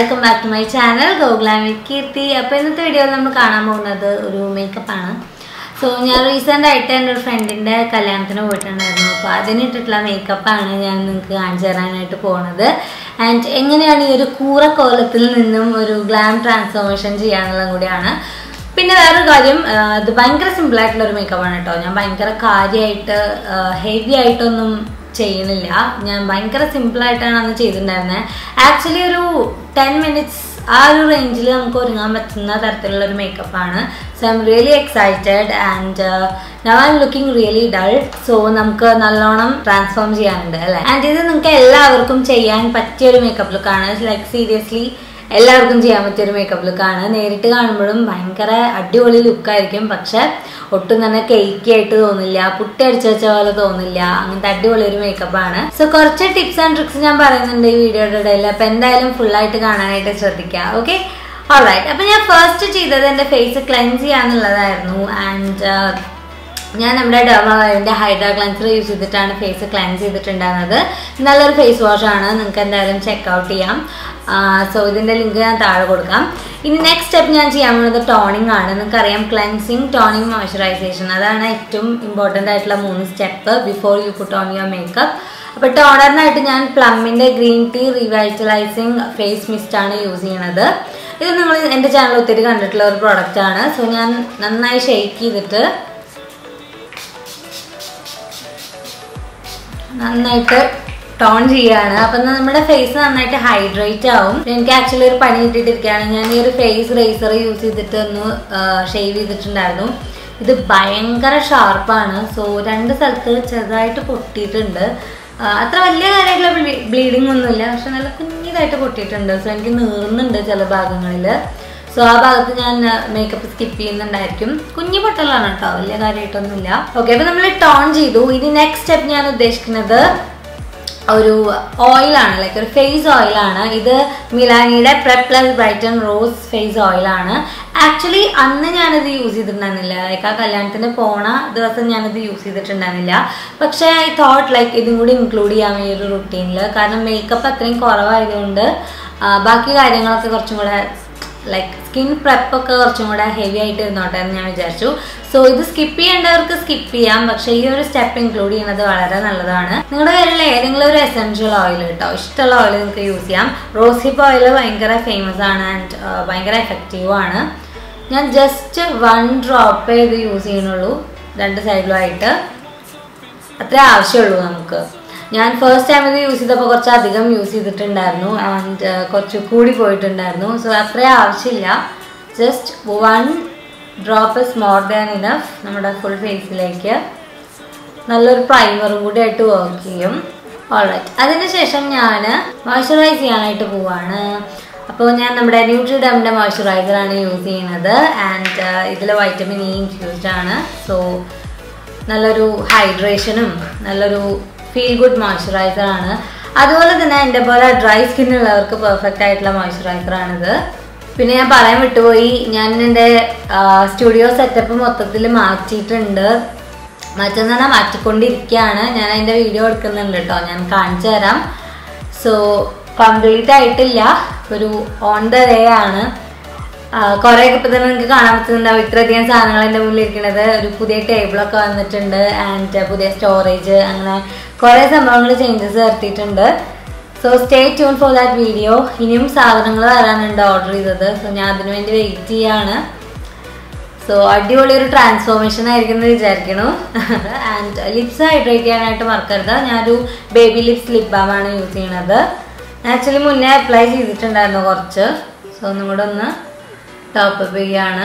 Welcome back to my channel ഗോഗ്ലാം with Keerthi അപ്പോൾ ഇന്നത്തെ വീഡിയോയിൽ നമ്മൾ കാണാൻ പോകുന്നത് ഒരു മേക്കപ്പ് ആണ് സോ ഞാൻ റീസെൻ്റ് ആയിട്ട് എൻ്റെ ഒരു ഫ്രണ്ടിൻ്റെ കല്യാണത്തിന് പോയിട്ടുണ്ടായിരുന്നു അപ്പോൾ അതിനിട്ടിട്ടുള്ള മേക്കപ്പാണ് ഞാൻ നിങ്ങൾക്ക് കാണിച്ചു തരാനായിട്ട് പോകുന്നത് ആൻഡ് എങ്ങനെയാണ് ഈ ഒരു കൂറ കോലത്തിൽ നിന്നും ഒരു ഗ്ലാം ട്രാൻസ്ഫോർമേഷൻ ചെയ്യാന്നുള്ളതും കൂടിയാണ് പിന്നെ വേറൊരു കാര്യം ആ, ഇത് ഭയങ്കര സിമ്പിൾ ആയിട്ടുള്ള ഒരു മേക്കപ്പ് ആണ് കേട്ടോ ഞാൻ ഭയങ്കര കാര്യമായിട്ട് ഹെവി ആയിട്ടൊന്നും ചെയ്യുന്നില്ല ഞാൻ ഭയങ്കര സിമ്പിൾ ആയിട്ടാണ് അന്ന് ചെയ്തിട്ടുണ്ടായിരുന്നത് ആക്ച്വലി ഒരു ടെൻ മിനിറ്റ്സ് ആ ഒരു റേഞ്ചിൽ നമുക്ക് ഒരുങ്ങാൻ പറ്റുന്ന തരത്തിലുള്ള ഒരു മേക്കപ്പ് ആണ് so I'm really excited and now I'm looking really dull so നമുക്ക് നല്ലോണം ട്രാൻസ്ഫോം ചെയ്യാനുണ്ട് അല്ലേ ആൻഡ് ഇത് നിങ്ങൾക്ക് എല്ലാവർക്കും ചെയ്യാൻ പറ്റിയ ഒരു മേക്കപ്പ് ലുക്കാണ് ലൈക്ക് സീരിയസ്ലി എല്ലാവർക്കും ചെയ്യാൻ പറ്റിയ ഒരു മേക്കപ്പ് ലുക്കാണ് നേരിട്ട് കാണുമ്പോഴും ഭയങ്കര അടിപൊളി ലുക്കായിരിക്കും പക്ഷെ ഒട്ടും തന്നെ കേക്കി ആയിട്ട് തോന്നില്ല പുട്ടി അടിച്ചു വെച്ച പോലെ തോന്നില്ല അങ്ങനത്തെ അടിപൊളി ഒരു മേക്കപ്പ് ആണ് സോ കുറച്ച് ടിപ്സ് ആൻഡ് ട്രിക്സ് ഞാൻ പറയുന്നുണ്ട് ഈ വീഡിയോയുടെ ഇടയിൽ അപ്പൊ എന്തായാലും full ആയിട്ട് കാണാനായിട്ട് ശ്രദ്ധിക്കുക ഓക്കെ ഓൾറൈറ്റ് അപ്പൊ ഞാൻ ഫസ്റ്റ് ചെയ്തത് എൻ്റെ ഫേസ് ക്ലെൻസ് ചെയ്യാന്നുള്ളതായിരുന്നു ആൻഡ് ഞാൻ നമ്മുടെ ഡെർമാവലിൻ്റെ ഹൈഡ്രാ ക്ലൻസർ യൂസ് ചെയ്തിട്ടാണ് ഫേസ് ക്ലെൻസ് ചെയ്തിട്ടുണ്ടായിരുന്നത് നല്ലൊരു ഫേസ് വാഷ് ആണ് നിങ്ങൾക്ക് എന്തായാലും ചെക്ക് ഔട്ട് ചെയ്യാം സോ ഇതിൻ്റെ ലിങ്ക് ഞാൻ താഴെ കൊടുക്കാം ഇനി നെക്സ്റ്റ് സ്റ്റെപ്പ് ഞാൻ ചെയ്യാൻ പോകുന്നത് ടോണിംഗ് ആണ് നിങ്ങൾക്കറിയാം ക്ലെൻസിങ് ടോണിങ് മോയ്സ്ചറൈസേഷൻ അതാണ് ഏറ്റവും ഇമ്പോർട്ടൻ്റ് ആയിട്ടുള്ള മൂന്ന് step before you put on your makeup അപ്പോൾ ടോണറിനായിട്ട് ഞാൻ പ്ലമ്മിൻ്റെ green tea revitalising face mist ആണ് യൂസ് ചെയ്യണത് ഇത് നിങ്ങൾ എൻ്റെ ചാനൽ ഒത്തിരി കണ്ടിട്ടുള്ള ഒരു പ്രോഡക്റ്റ് ആണ് സോ ഞാൻ നന്നായി ഷെയ്ക്ക് ചെയ്തിട്ട് നന്നായിട്ട് ടോൺ ചെയ്യാണ് അപ്പൊ നമ്മുടെ ഫേസ് നന്നായിട്ട് ഹൈഡ്രേറ്റ് ആവും എനിക്ക് ആക്ച്വലി ഒരു പണി കിട്ടിയിട്ടിരിക്കുകയാണ് ഞാൻ ഈ ഒരു ഫേസ് റേസർ യൂസ് ചെയ്തിട്ട് ഒന്ന് ഷേവ് ചെയ്തിട്ടുണ്ടായിരുന്നു ഇത് ഭയങ്കര ഷാർപ്പാണ് സോ രണ്ട് സ്ഥലത്ത് ചെറുതായിട്ട് പൊട്ടിയിട്ടുണ്ട് ആ, അത്ര വലിയ കാര്യമായിട്ടുള്ള ബ്ലീഡിങ് ഒന്നുമില്ല പക്ഷെ നല്ല കുഞ്ഞിതായിട്ട് പൊട്ടിയിട്ടുണ്ട് സോ എനിക്ക് നീറുന്നുണ്ട് ചില ഭാഗങ്ങളിൽ സോ ആ ഭാഗത്ത് ഞാൻ മേക്കപ്പ് സ്കിപ്പ് ചെയ്യുന്നുണ്ടായിരിക്കും കുഞ്ഞു പൊട്ടലാണ് കേട്ടോ വലിയ കാര്യമായിട്ടൊന്നുമില്ല ഓക്കെ അപ്പൊ നമ്മൾ ടോൺ ചെയ്തു ഇനി നെക്സ്റ്റ് സ്റ്റെപ്പ് ഞാൻ ഉദ്ദേശിക്കുന്നത് ഒരു ഓയിലാണ് ലൈക്ക് ഒരു ഫേസ് ഓയിലാണ് ഇത് മിലാനിയുടെ prep plus brighten rose face ഓയിലാണ് ആക്ച്വലി അന്ന് ഞാനിത് യൂസ് ചെയ്തിട്ടുണ്ടായിരുന്നില്ല ലൈക്ക് ആ കല്യാണത്തിന് പോണ ദിവസം ഞാനിത് യൂസ് ചെയ്തിട്ടുണ്ടായിരുന്നില്ല പക്ഷേ ഐ തോട്ട് ലൈക്ക് ഇതും കൂടി ഇൻക്ലൂഡ് ചെയ്യാം ഈ ഒരു റുട്ടീനിൽ കാരണം മേക്കപ്പ് അത്രയും കുറവായതുകൊണ്ട് ആ, ബാക്കി കാര്യങ്ങളൊക്കെ കുറച്ചും കൂടെ ലൈക്ക് സ്കിൻ പ്രെപ്പ് ഒക്കെ കുറച്ചും കൂടെ ഹെവി ആയിട്ട് ഇരുന്നോട്ടെ എന്ന് ഞാൻ വിചാരിച്ചു സോ ഇത് സ്കിപ്പ് ചെയ്യേണ്ടവർക്ക് സ്കിപ്പ് ചെയ്യാം പക്ഷേ ഈ ഒരു സ്റ്റെപ്പ് ഇൻക്ലൂഡ് ചെയ്യുന്നത് വളരെ നല്ലതാണ് നിങ്ങളുടെ കയ്യിലുള്ള ഏതെങ്കിലും ഒരു എസെൻഷ്യൽ ഓയിൽ കേട്ടോ ഇഷ്ടമുള്ള ഓയിൽ നിങ്ങൾക്ക് യൂസ് ചെയ്യാം റോസ് ഹിപ്പ് ഓയിൽ ഭയങ്കര ഫേമസ് ആണ് ആൻഡ് ഭയങ്കര എഫക്റ്റീവ് ആണ് ഞാൻ ജസ്റ്റ് വൺ ഡ്രോപ്പ് ഇത് യൂസ് ചെയ്യുന്നുള്ളൂ രണ്ട് സൈഡിലുമായിട്ട് അത്രേ ആവശ്യമുള്ളൂ നമുക്ക് ഞാൻ ഫസ്റ്റ് ടൈം ഇത് യൂസ് ചെയ്തപ്പോൾ കുറച്ച് അധികം യൂസ് ചെയ്തിട്ടുണ്ടായിരുന്നു ആൻഡ് കുറച്ച് കൂടി പോയിട്ടുണ്ടായിരുന്നു സോ അത്രേ ആവശ്യമില്ല just one drop is more than enough നമ്മുടെ ഫുൾ ഫേസിലേക്ക് നല്ലൊരു പ്രൈമറും കൂടി ആയിട്ട് വർക്ക് ചെയ്യും ഓൾറൈറ്റ് അതിനുശേഷം ഞാൻ മോയ്സ്ചറൈസ് ചെയ്യാനായിട്ട് പോവാണ് അപ്പോൾ ഞാൻ നമ്മുടെ ന്യൂട്രിഡമിൻ്റെ മോയ്സ്ചറൈസറാണ് യൂസ് ചെയ്യുന്നത് ആൻഡ് ഇതിൽ വൈറ്റമിൻ ഇ ഇൻഫ്യൂസ്ഡ് ആണ് സോ നല്ലൊരു ഹൈഡ്രേഷനും നല്ലൊരു ഫീൽ ഗുഡ് മോയ്സ്ചറൈസർ ആണ് അതുപോലെ തന്നെ എൻ്റെ പോലെ ഡ്രൈ സ്കിൻ ഉള്ളവർക്ക് പെർഫെക്റ്റ് ആയിട്ടുള്ള മോയ്സ്ചറൈസർ ആണിത് പിന്നെ ഞാൻ പറയാൻ വിട്ടുപോയി ഞാൻ എൻ്റെ സ്റ്റുഡിയോ സെറ്റപ്പ് മൊത്തത്തിൽ മാറ്റിയിട്ടുണ്ട് മാറ്റുന്ന പറഞ്ഞാൽ മാറ്റിക്കൊണ്ടിരിക്കുകയാണ് ഞാൻ അതിൻ്റെ വീഡിയോ എടുക്കുന്നുണ്ട് കേട്ടോ ഞാൻ കാണിച്ചു തരാം സോ കംപ്ലീറ്റ് ആയിട്ടില്ല ഒരു ഓൺ ദ വേ ആണ് കുറേ ഒക്കെ ഇപ്പം തന്നെ നിങ്ങൾക്ക് കാണാൻ പറ്റുന്നുണ്ടാവും ഇത്രയധികം സാധനങ്ങൾ എൻ്റെ മുന്നിൽ ഇരിക്കുന്നത് ഒരു പുതിയ ടേബിളൊക്കെ വന്നിട്ടുണ്ട് ആൻഡ് പുതിയ സ്റ്റോറേജ് അങ്ങനെ കുറേ സംഭവങ്ങൾ ചേഞ്ചസ് വരുത്തിയിട്ടുണ്ട് so stay tune for that video ഇനിയും സാധനങ്ങൾ വരാനുണ്ട് ഓർഡർ ചെയ്തത് സോ ഞാൻ അതിനു വേണ്ടി വെയിറ്റ് ചെയ്യാണ് സോ അടിപൊളി ഒരു ട്രാൻസ്ഫോർമേഷൻ ആയിരിക്കും എന്ന് വിചാരിക്കണു ആൻഡ് ലിപ്സ് ഹൈഡ്രേറ്റ് ചെയ്യാനായിട്ട് മറക്കരുത് ഞാനൊരു ബേബി ലിപ്സ് ലിപ് ബാമാണ് യൂസ് ചെയ്യണത് ആക്ച്വലി മുന്നേ അപ്ലൈ ചെയ്തിട്ടുണ്ടായിരുന്നു കുറച്ച് സോ ഒന്നും കൂടെ ഒന്ന് ടോപ്പ് അപ്പ് ചെയ്യാണ്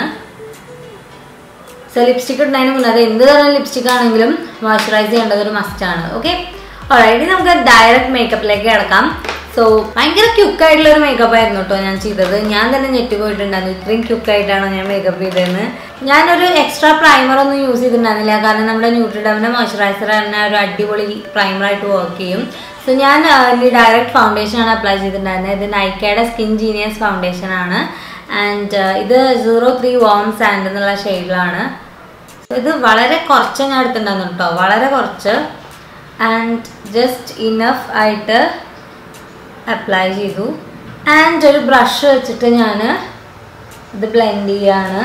സോ ലിപ്സ്റ്റിക് ഇടുന്നതിന് മുന്നേ അത് എന്ത് തരം ലിപ്സ്റ്റിക് ആണെങ്കിലും മോയ്സ്ചറൈസ് ചെയ്യേണ്ടത് ഒരു മസ്റ്റാണ് ഓക്കെ ഓൾറെഡി നമുക്ക് ഡയറക്റ്റ് മേക്കപ്പിലേക്ക് കിടക്കാം സോ ഭയങ്കര ക്യുക്ക് ആയിട്ടുള്ള ഒരു മേക്കപ്പ് ആയിരുന്നു കേട്ടോ ഞാൻ ചെയ്തത് ഞാൻ തന്നെ ഞെട്ടിപ്പോയിട്ടുണ്ടായിരുന്നു ഇത്രയും ക്യുക്ക് ആയിട്ടാണോ ഞാൻ മേക്കപ്പ് ചെയ്തതെന്ന് ഞാനൊരു എക്സ്ട്രാ പ്രൈമർ ഒന്നും യൂസ് ചെയ്തിട്ടുണ്ടായിരുന്നില്ല കാരണം നമ്മുടെ ന്യൂട്രിഡമിൻ്റെ മോയ്സ്ചറൈസർ തന്നെ ഒരു അടിപൊളി പ്രൈമറായിട്ട് വർക്ക് ചെയ്യും സോ ഞാൻ ഈ ഡയറക്റ്റ് ഫൗണ്ടേഷൻ ആണ് അപ്ലൈ ചെയ്തിട്ടുണ്ടായിരുന്നത് ഇത് നൈക്കയുടെ സ്കിൻ ജീനിയസ് ഫൗണ്ടേഷൻ ആണ് ആൻഡ് ഇത് സീറോ ത്രീ വോം സാൻഡ് എന്നുള്ള ഷെയ്ഡിലാണ് ഇത് വളരെ കുറച്ച് ഞാൻ എടുത്തിട്ടുണ്ടായിരുന്നു കേട്ടോ വളരെ കുറച്ച് ആൻഡ് ജസ്റ്റ് ഇനഫ് ആയിട്ട് അപ്ലൈ ചെയ്തു ആൻഡ് ഒരു ബ്രഷ് വെച്ചിട്ട് ഞാൻ ഇത് ബ്ലെൻഡ് ചെയ്യാണ്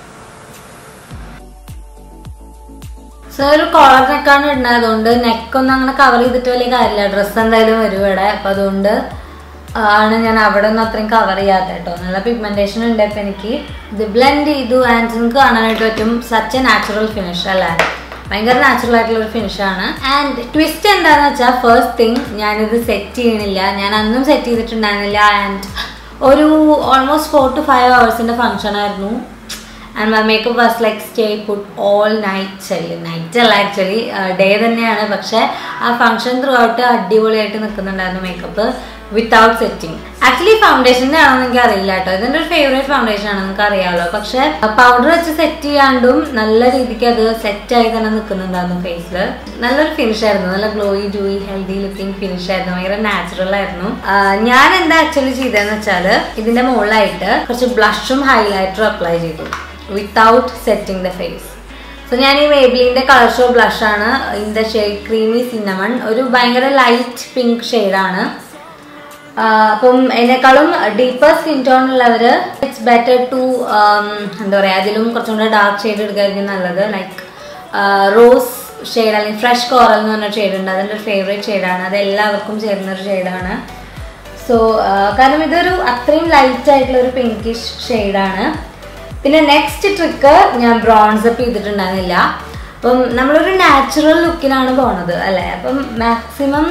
സോ ഒരു കോളർ നെക്കാണ് ഇടുന്നത് അതുകൊണ്ട് നെക്കൊന്നും അങ്ങനെ കവർ ചെയ്തിട്ട് വലിയ കാര്യമില്ല ഡ്രസ്സ് എന്തായാലും വരും ഇവിടെ അപ്പം അതുകൊണ്ട് ആണ് ഞാൻ അവിടെ ഒന്നും അത്രയും കവർ ചെയ്യാത്ത കേട്ടോ നല്ല പിഗ്മെന്റേഷൻ ഉണ്ട് ഇപ്പം എനിക്ക് ഇത് ബ്ലെൻഡ് ചെയ്തു ആൻഡ് നിങ്ങൾക്ക് കാണാനായിട്ട് പറ്റും സച്ച് എ നാച്ചുറൽ ഫിനിഷ് അല്ലേ ഭയങ്കര നാച്ചുറൽ ആയിട്ടുള്ള ഒരു ഫിനിഷാണ് ആൻഡ് ട്വിസ്റ്റ് എന്താണെന്ന് വെച്ചാൽ ഫസ്റ്റ് തിങ് ഞാനിത് സെറ്റ് ചെയ്യണില്ല ഞാൻ അന്നും സെറ്റ് ചെയ്തിട്ടുണ്ടായിരുന്നില്ല ആൻഡ് ഒരു ഓൾമോസ്റ്റ് ഫോർ ടു ഫൈവ് ഹവേഴ്സിൻ്റെ ഫംഗ്ഷൻ ആയിരുന്നു and my makeup was like stay put all night ചെല്ലി നൈറ്റ് അല്ല ആക്ച്വലി ഡേ തന്നെയാണ് പക്ഷേ ആ ഫംഗ്ഷൻ ത്രൂ ഔട്ട് അടിപൊളിയായിട്ട് നിൽക്കുന്നുണ്ടായിരുന്നു മേക്കപ്പ് വിത്തൗട്ട് സെറ്റിംഗ് ആക്ച്വലി ഫൗണ്ടേഷൻ്റെ ആണെന്ന് എനിക്ക് അറിയില്ല കേട്ടോ ഇതിൻ്റെ ഒരു ഫേവറേറ്റ് ഫൗണ്ടേഷൻ ആണ് നിങ്ങൾക്ക് അറിയാമല്ലോ പക്ഷേ പൗഡർ വെച്ച് സെറ്റ് ചെയ്യാണ്ടും നല്ല രീതിക്ക് അത് സെറ്റായി തന്നെ നിൽക്കുന്നുണ്ടായിരുന്നു ഫേസിൽ നല്ലൊരു ഫിനിഷ് ആയിരുന്നു നല്ല glowy dewy healthy looking finish ആയിരുന്നു ഭയങ്കര നാച്ചുറൽ ആയിരുന്നു ആ, ഞാൻ എന്താ ആക്ച്വലി ചെയ്തതെന്ന് വെച്ചാൽ ഇതിന്റെ മുകളിലായിട്ട് കുറച്ച് ബ്ലഷും ഹൈലൈറ്ററും അപ്ലൈ ചെയ്തു without setting the face so ഞാൻ ഈ മേബിലിന്റെ കളർ ഷോ ബ്ലഷ് ആണ് in the shade creamy cinnamon ഒരു ഭയങ്കര ലൈറ്റ് പിങ്ക് ഷെയ്ഡാണ് അപ്പം എന്നെക്കാളും ഡീപ്പർ സ്കിൻ ടോൺ ഉള്ളവർ ഇറ്റ്സ് ബെറ്റർ ടു എന്താ പറയുക അതിലും കുറച്ചും കൂടെ ഡാർക്ക് ഷെയ്ഡ് എടുക്കായിരിക്കും നല്ലത് ലൈക്ക് റോസ് ഷെയ്ഡ് അല്ലെങ്കിൽ ഫ്രഷ് കോറൽ എന്ന് പറഞ്ഞ ഷെയ്ഡ് ഉണ്ട് അതിൻ്റെ ഒരു ഫേവറേറ്റ് ഷെയ്ഡാണ് അത് എല്ലാവർക്കും ചേരുന്ന ഒരു ഷെയ്ഡാണ് സോ കാരണം ഇതൊരു അത്രയും ലൈറ്റ് ആയിട്ടുള്ള ഒരു പിങ്കിഷ് ഷെയ്ഡാണ് പിന്നെ നെക്സ്റ്റ് ട്രിക്ക് ഞാൻ ബ്രോൺസ് അപ്പ് ചെയ്തിട്ടുണ്ടായിരുന്നില്ല അപ്പം നമ്മളൊരു നാച്ചുറൽ ലുക്കിലാണ് പോണത് അല്ലേ അപ്പം മാക്സിമം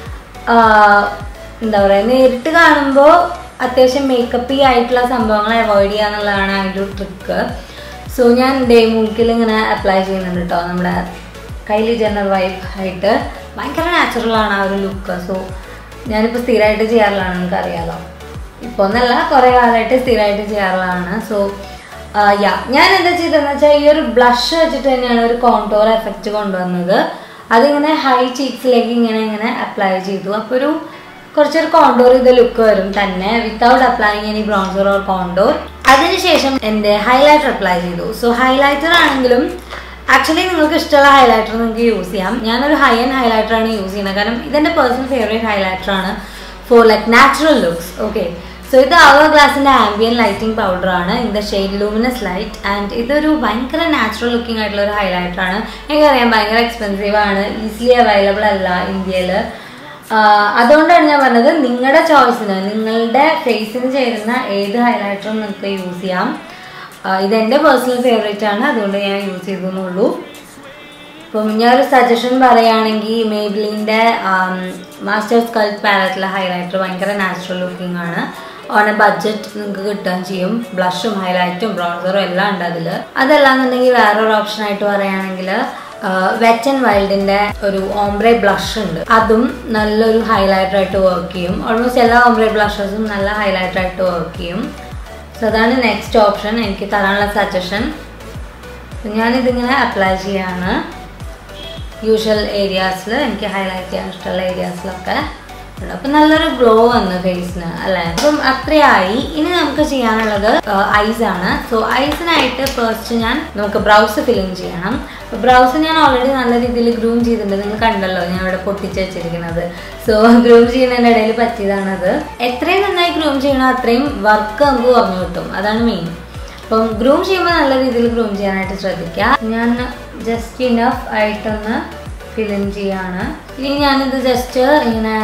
എന്താ പറയുക നേരിട്ട് കാണുമ്പോൾ അത്യാവശ്യം മേക്കപ്പി ആയിട്ടുള്ള സംഭവങ്ങൾ അവോയ്ഡ് ചെയ്യുക എന്നുള്ളതാണ് അതിൻ്റെ ഒരു ട്രിക്ക് സോ ഞാൻ ഡേ മൂക്കിൽ ഇങ്ങനെ അപ്ലൈ ചെയ്യുന്നുണ്ട് കേട്ടോ നമ്മുടെ കൈലി ജനറൽ വൈബ് ആയിട്ട് ഭയങ്കര നാച്ചുറലാണ് ആ ഒരു ലുക്ക് സോ ഞാനിപ്പോൾ സ്ഥിരമായിട്ട് ചെയ്യാറുള്ളതാണ് നിങ്ങൾക്ക് അറിയാലോ ഇപ്പോൾ ഒന്നല്ല കുറേ കാലമായിട്ട് സ്ഥിരമായിട്ട് ചെയ്യാറുള്ളതാണ് സോ യാ ഞാൻ എന്താ ചെയ്തതെന്ന് വെച്ചാൽ ഈ ഒരു ബ്ലഷ് വെച്ചിട്ട് തന്നെയാണ് ഒരു കോണ്ടോർ എഫക്റ്റ് കൊണ്ടുവന്നത് അതിങ്ങനെ ഹൈ ചീക്സിലേക്ക് ഇങ്ങനെ ഇങ്ങനെ അപ്ലൈ ചെയ്തു അപ്പോൾ ഒരു കുറച്ചൊരു കോണ്ടോർ ചെയ്ത ലുക്ക് വരും തന്നെ without applying any bronzer or contour അതിനുശേഷം എൻ്റെ ഹൈലൈറ്റർ അപ്ലൈ ചെയ്തു സോ ഹൈലൈറ്റർ ആണെങ്കിലും ആക്ച്വലി നിങ്ങൾക്ക് ഇഷ്ടമുള്ള ഹൈലൈറ്റർ നിങ്ങൾക്ക് യൂസ് ചെയ്യാം ഞാനൊരു ഹൈ ആൻഡ് ഹൈലൈറ്റർ ആണ് യൂസ് ചെയ്യുന്നത് കാരണം ഇതെൻ്റെ പേഴ്സണൽ ഫേവറേറ്റ് ഹൈലൈറ്റർ ആണ് for like natural looks okay so ഇത് അവർ ഗ്ലാസിൻ്റെ ആംബിയൻ ലൈറ്റിംഗ് പൗഡർ ആണ് in the shade luminous light and ഇതൊരു ഭയങ്കര നാച്ചുറൽ ലുക്കിംഗ് ആയിട്ടുള്ള ഒരു ഹൈലൈറ്റർ ആണ് എനിക്കറിയാം ഭയങ്കര എക്സ്പെൻസീവ് ആണ് ഈസിലി അവൈലബിൾ അല്ല ഇന്ത്യയിൽ അതുകൊണ്ടാണ് ഞാൻ പറഞ്ഞത് നിങ്ങളുടെ ചോയ്സിന് നിങ്ങളുടെ ഫേസിന് ചേരുന്ന ഏത് ഹൈലൈറ്ററും നിങ്ങൾക്ക് യൂസ് ചെയ്യാം ആ, ഇതെൻ്റെ പേഴ്സണൽ ഫേവറേറ്റ് ആണ് അതുകൊണ്ട് ഞാൻ യൂസ് ചെയ്തു എന്നുള്ളൂ അപ്പം ഞാനൊരു സജഷൻ പറയുകയാണെങ്കിൽ മേബിലിൻ്റെ മാസ്റ്റർ സ്കൾട്ട് പാലറ്റിലെ ഹൈലൈറ്റർ ഭയങ്കര നാച്ചുറൽ ലുക്കിംഗ് ആണ് ഓൺ എ ബഡ്ജറ്റ് നിങ്ങൾക്ക് കിട്ടുകയും ചെയ്യും ബ്ലഷും ഹൈലൈറ്റും ബ്രോൺസറും എല്ലാം ഉണ്ട് അതിൽ അതല്ലാന്നുണ്ടെങ്കിൽ വേറൊരു ഓപ്ഷൻ ആയിട്ട് പറയുകയാണെങ്കിൽ വെറ്റ് ആൻഡ് വൈൽഡിന്റെ ഒരു ഓംബ്രെ ബ്ലഷ് ഉണ്ട് അതും നല്ലൊരു ഹൈലൈറ്റർ ആയിട്ട് വർക്ക് ചെയ്യും ഓൾമോസ്റ്റ് എല്ലാ ഓംബ്രെ ബ്ലഷസും നല്ല ഹൈലൈറ്റർ ആയിട്ട് വർക്ക് ചെയ്യും സോ അതാണ് നെക്സ്റ്റ് ഓപ്ഷൻ എനിക്ക് തരാനുള്ള സജഷൻ ഞാനിതിങ്ങനെ അപ്ലൈ ചെയ്യാണ് യൂഷ്വൽ ഏരിയാസിൽ എനിക്ക് ഹൈലൈറ്റ് ചെയ്യാൻ ഇഷ്ടമുള്ള ഏരിയാസിലൊക്കെ ഉണ്ട്. അപ്പം നല്ലൊരു ഗ്ലോ വന്നു ഫേസിന് അല്ലേ അപ്പം അത്രയായി ഇനി നമുക്ക് ചെയ്യാനുള്ളത് ഐസ് ആണ് സോ ഐസിനായിട്ട് ഫസ്റ്റ് ഞാൻ നമുക്ക് ബ്രൗസ് ഫില്ലിങ് ചെയ്യണം ബ്രൗസ് ഞാൻ ഓൾറെഡി നല്ല രീതിയിൽ ഗ്രൂം ചെയ്തിട്ടുണ്ട് നിങ്ങൾ കണ്ടല്ലോ ഞാൻ ഇവിടെ പൊട്ടിച്ച് വെച്ചിരിക്കുന്നത് സോ ഗ്രൂം ചെയ്യുന്നതിൻ്റെ ഇടയിൽ പറ്റിയതാണത് എത്രയും നന്നായി ഗ്രൂം ചെയ്യണോ അത്രയും വർക്ക് നമുക്ക് കുറഞ്ഞു കിട്ടും അതാണ് മെയിൻ അപ്പം ഗ്രൂം ചെയ്യുമ്പോൾ നല്ല രീതിയിൽ ഗ്രൂം ചെയ്യാനായിട്ട് ശ്രദ്ധിക്കുക ഞാൻ ജസ്റ്റ് ഇനഫ് ആയിട്ടൊന്ന് ഫിലിം ചെയ്യാണ് ഇനി ഞാനിത് ജസ്റ്റ് ഇങ്ങനെ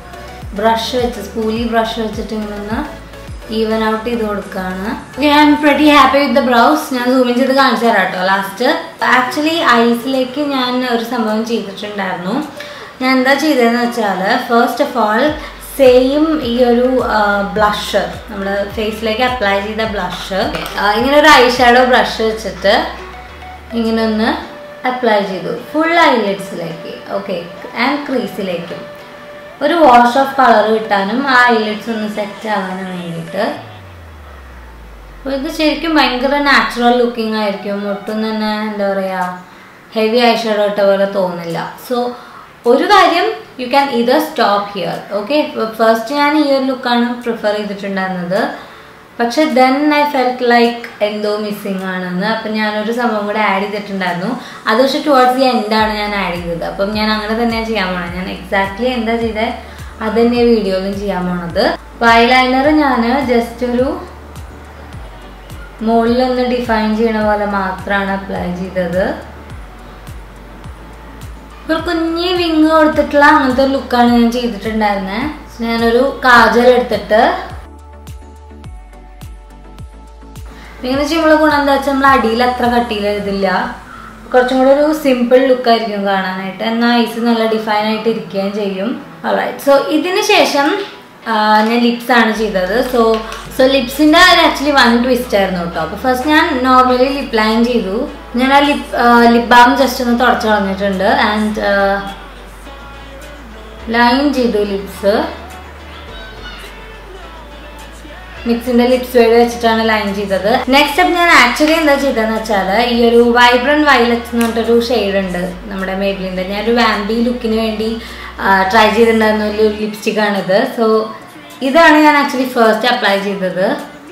ബ്രഷ് വെച്ച് സ്പൂലി ബ്രഷ് വെച്ചിട്ട് ഇങ്ങനെ ഒന്ന് ഈവൻ ഔട്ട് ചെയ്ത് കൊടുക്കുകയാണ് I am pretty happy with the brows ഞാൻ സൂമിൻ ചെയ്ത് കാണിച്ചു തരാം കേട്ടോ ലാസ്റ്റ് ആക്ച്വലി ഐസിലേക്ക് ഞാൻ ഒരു സംഭവം ചെയ്തിട്ടുണ്ടായിരുന്നു ഞാൻ എന്താ ചെയ്തതെന്ന് വെച്ചാൽ ഫസ്റ്റ് ഓഫ് ഓൾ സെയിം ഈ ഒരു ബ്ലഷ് നമ്മൾ ഫേസിലേക്ക് അപ്ലൈ ചെയ്ത ബ്ലഷ് ഇങ്ങനെ ഒരു ഐ ഷാഡോ ബ്രഷ് വെച്ചിട്ട് ഇങ്ങനെ ഒന്ന് അപ്ലൈ ചെയ്തു ഫുൾ ഐലിഡ്സിലേക്ക് ഓക്കെ ആൻഡ് ക്രീസിലേക്കും ഒരു വാഷ് ഓഫ് കളർ കിട്ടാനും ആ ഐലിഡ്സ് ഒന്ന് സെറ്റ് ആവാനും വേണ്ടിയിട്ട് അപ്പോൾ ഇത് ശരിക്കും ഭയങ്കര നാച്ചുറൽ ലുക്കിംഗ് ആയിരിക്കും ഒട്ടും തന്നെ എന്താ പറയുക ഹെവി ഐഷാഡോ ഇട്ട പോലെ തോന്നില്ല സോ ഒരു കാര്യം you can either stop here okay first ഞാൻ ഈ ഒരു ലുക്കാണ് പ്രിഫർ ചെയ്തിട്ടുണ്ടായിരുന്നത് പക്ഷെ ദെൻ ഐ ഫെൽറ്റ് ലൈക്ക് എന്തോ മിസ്സിങ് ആണെന്ന് അപ്പം ഞാനൊരു സംഭവം കൂടെ ആഡ് ചെയ്തിട്ടുണ്ടായിരുന്നു അത് പക്ഷെ ടുവേർഡ്സ് ദി എൻഡാണ് ഞാൻ ആഡ് ചെയ്തത് അപ്പം ഞാൻ അങ്ങനെ തന്നെയാണ് ചെയ്യാൻ പോണത് ഞാൻ എക്സാക്ട്ലി എന്താ ചെയ്തത് അത് തന്നെ വീഡിയോയിലും ചെയ്യാൻ പോണത് വൈലൈനർ ഞാൻ ജസ്റ്റ് ഒരു മുകളിലൊന്ന് ഡിഫൈൻ ചെയ്യണ പോലെ മാത്രമാണ് അപ്ലൈ ചെയ്തത് ഒരു കുഞ്ഞി വിങ് കൊടുത്തിട്ടുള്ള അങ്ങനത്തെ ഒരു ലുക്കാണ് ഞാൻ ചെയ്തിട്ടുണ്ടായിരുന്നത് ഞാനൊരു കാജൽ എടുത്തിട്ട് ഇങ്ങനെ ചെയ്യുമ്പോൾ ഗുണം എന്താ വെച്ചാൽ നമ്മൾ അടിയിൽ അത്ര കട്ടിയിൽ എഴുതില്ല കുറച്ചും കൂടെ ഒരു സിമ്പിൾ ലുക്കായിരിക്കും കാണാനായിട്ട് എന്നാൽ ഐസ് നല്ല ഡിഫൈൻ ആയിട്ട് ഇരിക്കുകയും ചെയ്യും റൈറ്റ് സോ ഇതിന് ശേഷം ആ, ഞാൻ ലിപ്സ് ആണ് ചെയ്തത് സോ സോ ലിപ്സിൻ്റെ ആക്ച്വലി വൺ ട്വിസ്റ്റ് ആയിരുന്നു കേട്ടോ അപ്പോൾ ഫസ്റ്റ് ഞാൻ നോർമലി ലിപ് ലൈൻ ചെയ്തു ഞാൻ ആ ലിപ് ലിപ് ബാം ജസ്റ്റ് ഒന്ന് തുടച്ച് കളഞ്ഞിട്ടുണ്ട് ആൻഡ് ലൈൻ ചെയ്തു ലിപ്സ് മിക്സിന്റെ ലിപ്സ് വേഡ് വെച്ചിട്ടാണ് ലൈൻ ചെയ്തത് നെക്സ്റ്റ് സ്റ്റെപ്പ് ഞാൻ ആക്ച്വലി എന്താ ചെയ്തതെന്ന് വെച്ചാൽ ഈ ഒരു വൈബ്രന്റ് വയലറ്റ് എന്ന് പറഞ്ഞിട്ടൊരു ഷെയ്ഡ് ഉണ്ട് നമ്മുടെ മേബിലിൻ്റെ ഞാനൊരു വാമ്പി ലുക്കിന് വേണ്ടി ട്രൈ ചെയ്തിട്ടുണ്ടായിരുന്ന ഒരു ലിപ്സ്റ്റിക് ആണിത് സോ ഇതാണ് ഞാൻ ആക്ച്വലി ഫസ്റ്റ് അപ്ലൈ ചെയ്തത്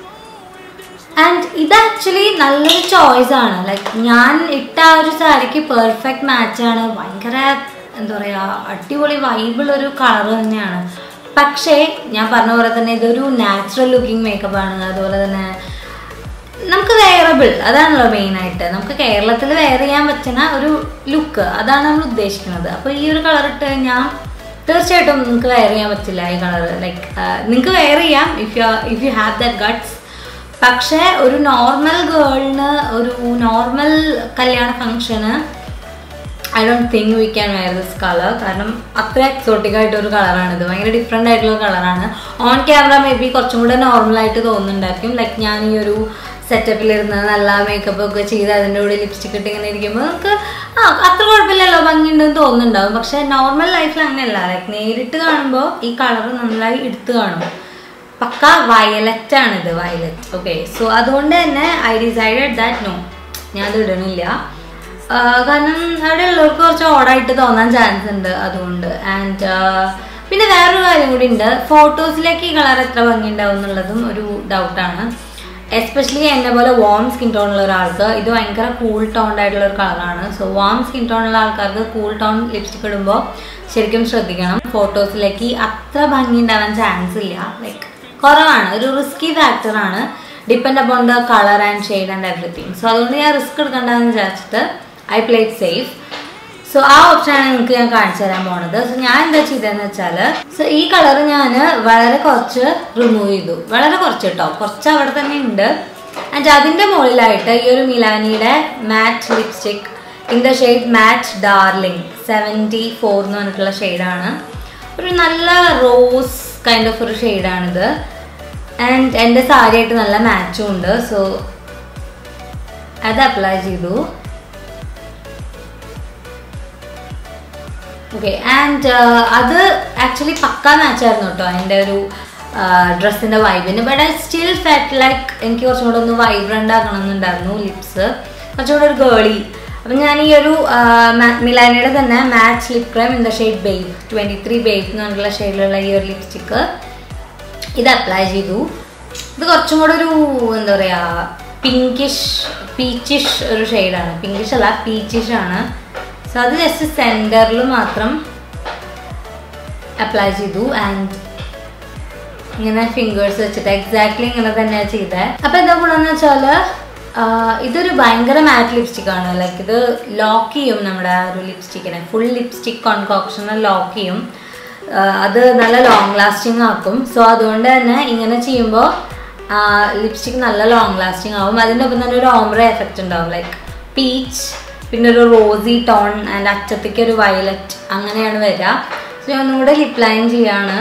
ആൻഡ് ഇത് ആക്ച്വലി നല്ലൊരു ചോയ്സ് ആണ് ലൈക്ക് ഞാൻ ഇട്ട ആ ഒരു സാരിക്ക് പെർഫെക്റ്റ് മാച്ചാണ് ഭയങ്കര എന്താ പറയുക അടിപൊളി വൈബിൾ ഒരു കളർ തന്നെയാണ് പക്ഷേ ഞാൻ പറഞ്ഞ പോലെ തന്നെ ഇതൊരു നാച്ചുറൽ ലുക്കിംഗ് മേക്കപ്പ് ആണ് അതുപോലെ തന്നെ നമുക്ക് വെയറബിൾ അതാണല്ലോ മെയിനായിട്ട് നമുക്ക് കേരളത്തിൽ വെയർ ചെയ്യാൻ പറ്റുന്ന ഒരു ലുക്ക് അതാണ് നമ്മൾ ഉദ്ദേശിക്കുന്നത് അപ്പോൾ ഈ ഒരു കളർ ഇട്ട് കഴിഞ്ഞാൽ തീർച്ചയായിട്ടും നിങ്ങൾക്ക് വെയർ ചെയ്യാൻ പറ്റില്ല ഈ കളർ ലൈക്ക് നിങ്ങൾക്ക് വെയർ ചെയ്യാം if you if you have the guts പക്ഷേ ഒരു നോർമൽ ഗേളിന് ഒരു നോർമൽ കല്യാണ ഫംഗ്ഷന് I don't think we can wear this colour കാരണം അത്ര എക്സോട്ടിക് ആയിട്ടൊരു കളറാണ് ഇത് ഭയങ്കര ഡിഫറെൻ്റ് ആയിട്ടുള്ള കളറാണ് ഓൺ ക്യാമറ മേ ബി കുറച്ചും കൂടെ നോർമലായിട്ട് തോന്നുന്നുണ്ടായിരിക്കും ലൈക്ക് ഞാൻ ഈ ഒരു സെറ്റപ്പിലിരുന്ന് നല്ല മേക്കപ്പ് ഒക്കെ ചെയ്ത് അതിൻ്റെ കൂടെ ലിപ്സ്റ്റിക് ഇട്ട് ഇങ്ങനെ ഇരിക്കുമ്പോൾ നമുക്ക് ആ അത്ര കുഴപ്പമില്ലല്ലോ ഭംഗിയുണ്ടെന്ന് തോന്നുന്നുണ്ടാവും പക്ഷേ നോർമൽ ലൈഫിൽ അങ്ങനെയല്ല ലൈക്ക് നേരിട്ട് കാണുമ്പോൾ ഈ കളർ നന്നായി എടുത്തു കാണും പക്ക വയലറ്റ് ആണിത് വയലറ്റ് ഓക്കെ സോ അതുകൊണ്ട് തന്നെ ഐ ഡിസൈഡഡ് ദാറ്റ് നോ ഞാൻ അത് ഇടണില്ല ആ, കാരണം അവിടെ ഉള്ളവർക്ക് കുറച്ച് ഓടായിട്ട് തോന്നാൻ ചാൻസ് ഉണ്ട് അതുകൊണ്ട് ആൻഡ് പിന്നെ വേറൊരു കാര്യം കൂടി ഉണ്ട് ഫോട്ടോസിലേക്ക് ഈ കളർ എത്ര ഭംഗി ഉണ്ടാവും എന്നുള്ളതും ഒരു ഡൗട്ടാണ് എസ്പെഷ്യലി എന്നെ പോലെ വാം സ്കിൻ ടോൺ ഉള്ള ഒരാൾക്ക് ഇത് ഭയങ്കര കൂൾ ടോൺ ആയിട്ടുള്ള ഒരു കളറാണ് സോ വാം സ്കിൻ ടോൺ ഉള്ള ആൾക്കാർക്ക് കൂൾ ടോൺ ലിപ്സ്റ്റിക് ഇടുമ്പോൾ ശരിക്കും ശ്രദ്ധിക്കണം ഫോട്ടോസിലേക്ക് അത്ര ഭംഗി ഉണ്ടാവാൻ ചാൻസ് ഇല്ല ലൈക്ക് കുറവാണ് ഒരു റിസ്കി ഫാക്ടറാണ് depend upon the colour and shade and everything so അതുകൊണ്ട് ഞാൻ റിസ്ക് എടുക്കണ്ടെന്ന് വിചാരിച്ചിട്ട് ഐ പ്ലേറ്റ് സേഫ് സോ ആ ഓപ്ഷനാണ് നിങ്ങൾക്ക് ഞാൻ കാണിച്ചു തരാൻ പോണത് സോ ഞാൻ എന്താ ചെയ്തതെന്ന് വെച്ചാൽ സോ ഈ കളർ ഞാൻ വളരെ കുറച്ച് റിമൂവ് ചെയ്തു വളരെ കുറച്ച് കേട്ടോ കുറച്ച് അവിടെ തന്നെ ഉണ്ട് ആൻഡ് അതിൻ്റെ മുകളിലായിട്ട് ഈ ഒരു മിലാനിയുടെ matte lipstick in the shade matte darling seventy four എന്ന് പറഞ്ഞിട്ടുള്ള ഷെയ്ഡാണ് ഒരു നല്ല റോസ് കൈൻഡ് ഓഫ് ഒരു ഷെയ്ഡാണിത് ആൻഡ് എൻ്റെ സാരിയായിട്ട് നല്ല മാച്ചും ഉണ്ട് സോ അത് അപ്ലൈ ചെയ്തു ഓക്കെ ആൻഡ് അത് ആക്ച്വലി പക്കാ മാച്ചായിരുന്നു കേട്ടോ എൻ്റെ ഒരു ഡ്രസ്സിൻ്റെ വൈബിന് but I still felt like എനിക്ക് കുറച്ചും കൂടെ ഒന്ന് വൈബ്രൻ്റ് ആക്കണം എന്നുണ്ടായിരുന്നു ലിപ്സ് കുറച്ചും കൂടെ ഒരു ഗേളി അപ്പം ഞാൻ ഈ ഒരു മിലാനയുടെ തന്നെ match lip cream in the shade babe twenty three babe എന്ന് പറഞ്ഞിട്ടുള്ള ഷെയ്ഡിലുള്ള ഈ ഒരു ലിപ്സ്റ്റിക്ക് ഇത് അപ്ലൈ ചെയ്തു ഇത് കുറച്ചും കൂടെ ഒരു എന്താ പറയുക പിങ്കിഷ് പീച്ചിഷ് ഒരു ഷെയ്ഡാണ് പിങ്കിഷ് അല്ല പീച്ചിഷ് ആണ് സോ അത് ജസ്റ്റ് സെൻറ്ററിൽ മാത്രം അപ്ലൈ ചെയ്തു ആൻഡ് ഇങ്ങനെ ഫിംഗേഴ്സ് വെച്ചിട്ട് എക്സാക്ട്ലി ഇങ്ങനെ തന്നെയാണ് ചെയ്തത് അപ്പോൾ എന്താ ഗുണമെന്ന് വെച്ചാൽ ഇതൊരു ഭയങ്കര മാറ്റ് ലിപ്സ്റ്റിക് ആണ് ലൈക്ക് ഇത് ലോക്ക് ചെയ്യും നമ്മുടെ ആ ഒരു ലിപ്സ്റ്റിക്കിനെ ഫുൾ ലിപ്സ്റ്റിക് കോൺകോക്ഷനെ ലോക്ക് ചെയ്യും ആ, അത് നല്ല ലോങ് ലാസ്റ്റിംഗ് ആക്കും സോ അതുകൊണ്ട് തന്നെ ഇങ്ങനെ ചെയ്യുമ്പോൾ ലിപ്സ്റ്റിക് നല്ല ലോങ് ലാസ്റ്റിംഗ് ആവും അതിൻ്റെ ഒപ്പം തന്നെ ഒരു ഓംബ്ര എഫക്റ്റ് ഉണ്ടാവും ലൈക്ക് പീച്ച് പിന്നെ ഒരു റോസി ടോൺ ആൻഡ് അറ്റത്തേക്ക് ഒരു വയലറ്റ് അങ്ങനെയാണ് വരിക സോ ഞാൻ ഒന്നും കൂടെ ലിപ് ലൈൻ ചെയ്യാണ്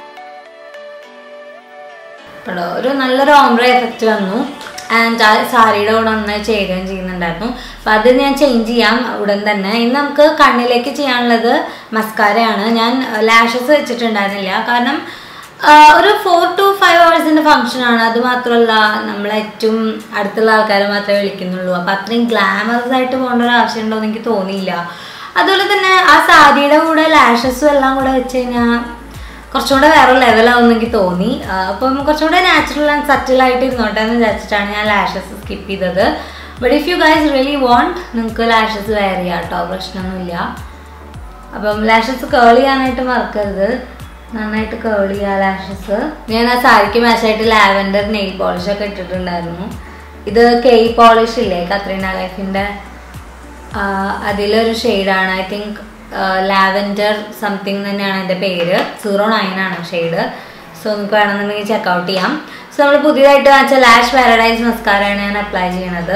കേട്ടോ ഒരു നല്ലൊരു ഓംബ്ര എഫക്റ്റ് വന്നു ആൻഡ് ആ സാരിയുടെ കൂടെ നന്നായി ചേരുകയും ചെയ്യുന്നുണ്ടായിരുന്നു അപ്പം അത് ഞാൻ ചേഞ്ച് ചെയ്യാം ഉടൻ തന്നെ ഇന്ന് നമുക്ക് കണ്ണിലേക്ക് ചെയ്യാനുള്ളത് മസ്കാരയാണ് ഞാൻ ലാഷസ് വെച്ചിട്ടുണ്ടായിരുന്നില്ല കാരണം ആ, ഒരു ഫോർ ടു ഫൈവ് ഹവേഴ്സിൻ്റെ ഫംഗ്ഷനാണ് അത് മാത്രമല്ല നമ്മൾ ഏറ്റവും അടുത്തുള്ള ആൾക്കാരെ മാത്രമേ വിളിക്കുന്നുള്ളൂ അപ്പം അത്രയും ഗ്ലാമറസ് ആയിട്ട് പോകേണ്ട ഒരു ആവശ്യമുണ്ടോ എന്ന് എനിക്ക് തോന്നിയില്ല അതുപോലെ തന്നെ ആ സാരിയുടെ കൂടെ ലാഷസും എല്ലാം കൂടെ വെച്ച് കഴിഞ്ഞാൽ കുറച്ചും കൂടെ വേറെ ലെവലാവുമെന്ന് എനിക്ക് തോന്നി ആ, അപ്പം കുറച്ചും കൂടെ നാച്ചുറൽ ആൻഡ് സറ്റിൽ ആയിട്ട് ഇരുന്നോട്ടെ എന്ന് വിചാരിച്ചിട്ടാണ് ഞാൻ ലാഷസ് സ്കിപ്പ് ചെയ്തത് but if you guys really want നിങ്ങൾക്ക് ലാഷസ് വെയർ ചെയ്യാം കേട്ടോ പ്രശ്നമൊന്നുമില്ല അപ്പം ലാഷസ് കേൾ ചെയ്യാനായിട്ട് മറക്കരുത് നന്നായിട്ട് കേൾ ചെയ്യുക ലാഷസ് ഞാൻ ആ സാരിക്ക് മാച്ചായിട്ട് ലാവൻഡർ നെയിൽ പോളിഷ് ഒക്കെ ഇട്ടിട്ടുണ്ടായിരുന്നു ഇത് കെയ് പോളിഷ് ഇല്ലേ കത്രീന ലൈഫിൻ്റെ അതിലൊരു ഷെയ്ഡാണ് ഐ തിങ്ക് ലാവൻഡർ സംതിങ് തന്നെയാണ് എൻ്റെ പേര് സീറോ നയൻ ആണ് ഷെയ്ഡ് സോ നിങ്ങൾക്ക് വേണമെന്നുണ്ടെങ്കിൽ ചെക്കൗട്ട് ചെയ്യാം സോ നമ്മൾ പുതിയതായിട്ട് വാങ്ങിച്ച ലാഷ് പാരഡൈസ് മസ്കാരയാണ് ഞാൻ അപ്ലൈ ചെയ്യണത്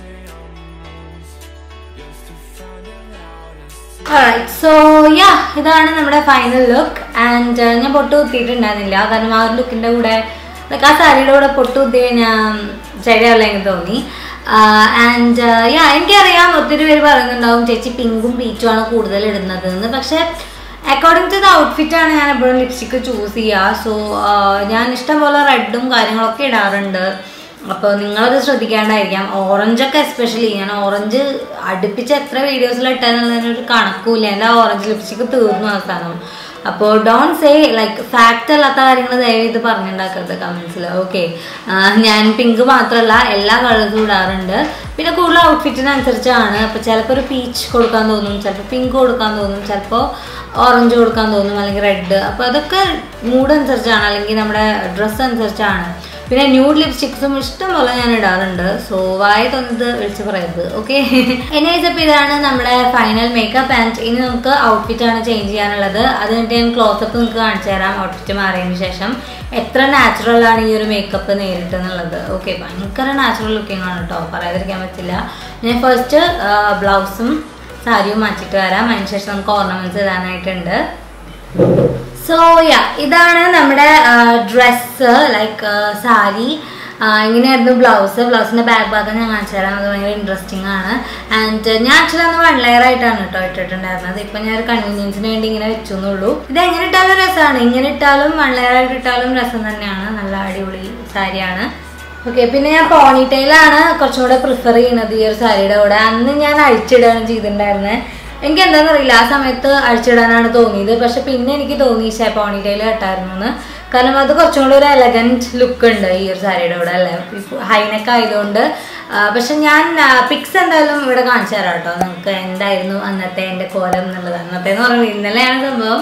സോ യാ ഇതാണ് നമ്മുടെ ഫൈനൽ ലുക്ക് ആൻഡ് ഞാൻ പൊട്ട് കുത്തിയിട്ടുണ്ടായിരുന്നില്ല കാരണം ആ ഒരു ലുക്കിൻ്റെ കൂടെ like ആ സാരിയുടെ കൂടെ പൊട്ട് കുത്തി ഞാൻ ശരിയല്ല എനിക്ക് തോന്നി ആൻഡ് യാ എനിക്കറിയാം ഒത്തിരി പേര് പറയുന്നുണ്ടാവും ചേച്ചി പിങ്കും പീച്ചും ആണ് കൂടുതൽ ഇടുന്നത് എന്ന് പക്ഷേ അക്കോർഡിംഗ് ടു ദ ഔട്ട്ഫിറ്റ് ആണ് ഞാൻ എപ്പോഴും ലിപ്സ്റ്റിക്ക് ചൂസ് ചെയ്യുക സോ ഞാൻ ഇഷ്ടംപോലെ റെഡും കാര്യങ്ങളൊക്കെ ഇടാറുണ്ട് അപ്പോൾ നിങ്ങളത് ശ്രദ്ധിക്കാണ്ടായിരിക്കാം ഓറഞ്ചൊക്കെ എസ്പെഷ്യലി ഞാൻ ഓറഞ്ച് അടുപ്പിച്ച് എത്ര വീഡിയോസിൽ ഇട്ടെന്നുള്ളതിനൊരു കണക്കുമില്ല എൻ്റെ ആ ഓറഞ്ച് ലിപ്സ്റ്റിക്ക് തീർന്നു അവസാനം അപ്പോൾ ഡോൺ സേ ലൈക്ക് ഫാക്റ്റ് അല്ലാത്ത കാര്യങ്ങൾ ദയവ് ഇത് പറഞ്ഞുണ്ടാക്കരുത് കമൻസിൽ ഓക്കെ ഞാൻ പിങ്ക് മാത്രമല്ല എല്ലാ കളേഴ്സും ഇടാറുണ്ട് പിന്നെ കൂടുതൽ ഔട്ട്ഫിറ്റിനനുസരിച്ചാണ് അപ്പോൾ ചിലപ്പോൾ ഒരു പീച്ച് കൊടുക്കാൻ തോന്നും ചിലപ്പോൾ പിങ്ക് കൊടുക്കാൻ തോന്നും ചിലപ്പോൾ ഓറഞ്ച് കൊടുക്കാൻ തോന്നും അല്ലെങ്കിൽ റെഡ് അപ്പോൾ അതൊക്കെ മൂഡ് അനുസരിച്ചാണ് അല്ലെങ്കിൽ നമ്മുടെ ഡ്രസ്സ് അനുസരിച്ചാണ് പിന്നെ ന്യൂഡ് ലിപ്സ്റ്റിക്സും ഇഷ്ടം പോലെ ഞാൻ ഇടാറുണ്ട് സോ വായ തോന്നുന്നത് വിളിച്ച് പറയരുത് ഓക്കെ എനിവേസ് അപ്പോൾ ഇതാണ് നമ്മുടെ ഫൈനൽ മേക്കപ്പ് ആൻഡ് ഇനി നമുക്ക് ഔട്ട്ഫിറ്റ് ആണ് ചേഞ്ച് ചെയ്യാനുള്ളത് അത് കഴിഞ്ഞിട്ട് ഞാൻ ക്ലോസപ്പ് നിങ്ങൾക്ക് കാണിച്ചു തരാം ഔട്ട്ഫിറ്റ് മാറിയതിന് ശേഷം എത്ര നാച്ചുറൽ ആണ് ഈ ഒരു മേക്കപ്പ് നേരിട്ട് എന്നുള്ളത് ഓക്കെ ഭയങ്കര നാച്ചുറൽ ലുക്കിംഗ് ആണ് കേട്ടോ പറയാതിരിക്കാൻ പറ്റില്ല ഞാൻ ഫസ്റ്റ് ബ്ലൗസും സാരിയും മാറ്റിയിട്ട് വരാം അതിന് ശേഷം നമുക്ക് ഓർണമെന്റ്സ് ഇടാനായിട്ടുണ്ട് സോ യാ ഇതാണ് നമ്മുടെ ഡ്രസ്സ് ലൈക്ക് സാരി ഇങ്ങനെയായിരുന്നു ബ്ലൗസ് ബ്ലൗസിന്റെ ബാക്ക് ഭാഗം ഞാൻ കാണിച്ചു തരാം അത് ഭയങ്കര ഇൻട്രസ്റ്റിംഗ് ആണ് ആൻഡ് ഞാൻ ആക്ച്വലി അന്ന് വൺ ലെയർ ആയിട്ടാണ് കേട്ടോ ഇട്ടിട്ടുണ്ടായിരുന്നത് ഇപ്പൊ ഞാൻ ഒരു കൺവീനിയൻസിന് വേണ്ടി ഇങ്ങനെ വെച്ചു എന്നുള്ളൂ ഇത് എങ്ങനെ ഇട്ടാലും രസമാണ് ഇങ്ങനെ ഇട്ടാലും വൺ ലെയർ ആയിട്ട് ഇട്ടാലും രസം തന്നെയാണ് നല്ല അടിപൊളി സാരിയാണ് ഓക്കെ പിന്നെ ഞാൻ പോണിറ്റെയിലാണ് കുറച്ചും കൂടെ പ്രിഫർ ചെയ്യുന്നത് ഈ ഒരു സാരിയുടെ കൂടെ അന്ന് ഞാൻ അഴിച്ചിടുകയാണ് ചെയ്തിട്ടുണ്ടായിരുന്നത് എനിക്ക് എന്താണെന്ന് അറിയില്ല ആ സമയത്ത് അഴിച്ചിടാനാണ് തോന്നിയത് പക്ഷെ പിന്നെ എനിക്ക് തോന്നി ഷേ പോണിറ്റെയിൽ കെട്ടായിരുന്നു എന്ന് കാരണം അത് കുറച്ചും കൂടി ഒരു എലഗൻറ്റ് ലുക്ക് ഉണ്ട് ഈ ഒരു സാരിയുടെ കൂടെ അല്ലേ ഹൈനെക്ക് ആയതുകൊണ്ട് പക്ഷെ ഞാൻ പിക്സ് എന്തായാലും ഇവിടെ കാണിച്ചു തരാം കേട്ടോ നിങ്ങൾക്ക് എന്തായിരുന്നു അന്നത്തെ എൻ്റെ കോലം എന്നുള്ളത് അന്നത്തെ എന്ന് പറയുന്നത് ഇന്നലെയാണ് സംഭവം